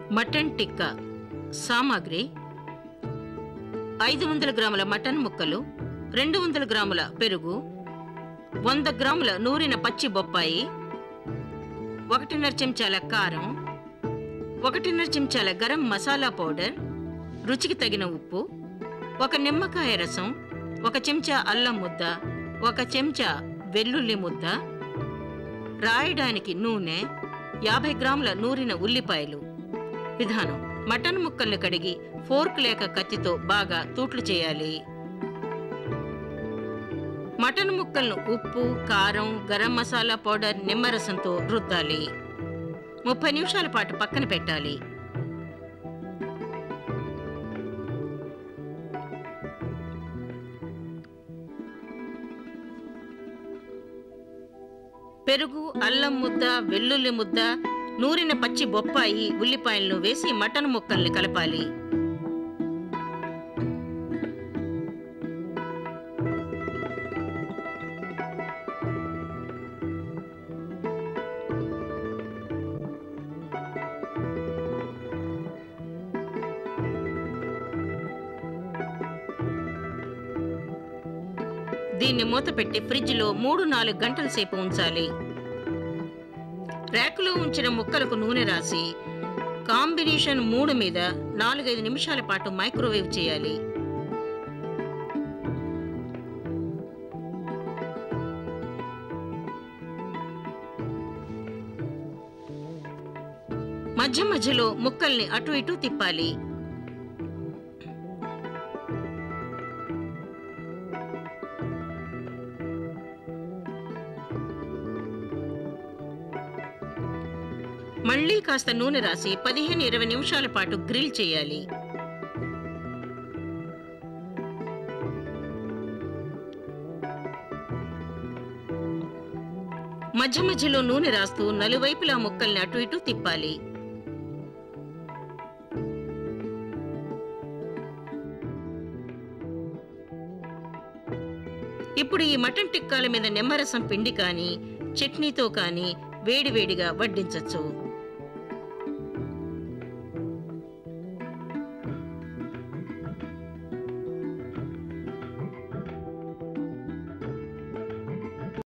mutton tikka సామాగ్రి ఐదు వందల గ్రాముల మటన్ ముక్కలు రెండు వందల గ్రాముల పెరుగు వంద గ్రాముల నూరిన పచ్చి బొప్పాయి ఒకటిన్నర చెంచాల కారం ఒకటిన్నర చెంచాల గరం మసాలా పౌడర్ రుచికి తగిన ఉప్పు ఒక నిమ్మకాయ రసం ఒక చెంచా అల్లం ముద్ద ఒక చెంచా వెల్లుల్లి ముద్ద రాయడానికి నూనె యాభై గ్రాముల నూరిన ఉల్లిపాయలు విధానం మటన్ ముక్కల్ని కడిగి ఫోర్క్ లేక కత్తితో బాగా తూట్లు చేయాలి మటన్ ముక్కలను ఉప్పు కారం గరం మసాలా పౌడర్ నిమ్మరసంతో రుద్దాలి ముప్పై నిమిషాల పాటు పక్కన పెట్టాలి పెరుగు అల్లం ముద్ద వెల్లుల్లి ముద్ద నూరిన పచ్చి బొప్పాయి ఉల్లిపాయలను వేసి మటన్ ముక్కల్ని కలపాలి దీన్ని మూత పెట్టి ఫ్రిడ్జ్లో మూడు నాలుగు గంటల సేపు ఉంచాలి ర్యాకులో ఉంచిన ముక్కలకు నూనె రాసి కాంబినేషన్ మూడు మీద నాలుగైదు నిమిషాల పాటు మైక్రోవేవ్ చేయాలి మధ్య మధ్యలో ముక్కల్ని అటు ఇటు తిప్పాలి మళ్ళీ కాస్త నూనె రాసి పదిహేను ఇరవై నిమిషాల పాటు గ్రిల్ చేయాలి మధ్య మధ్యలో నూనె రాస్తూ నలువైపులా ముక్కల్ని అటు ఇటు తిప్పాలి ఇప్పుడు ఈ మటన్ టిక్కాల మీద నిమ్మరసం పిండి కానీ చట్నీతో కానీ వేడివేడిగా వడ్డించచ్చు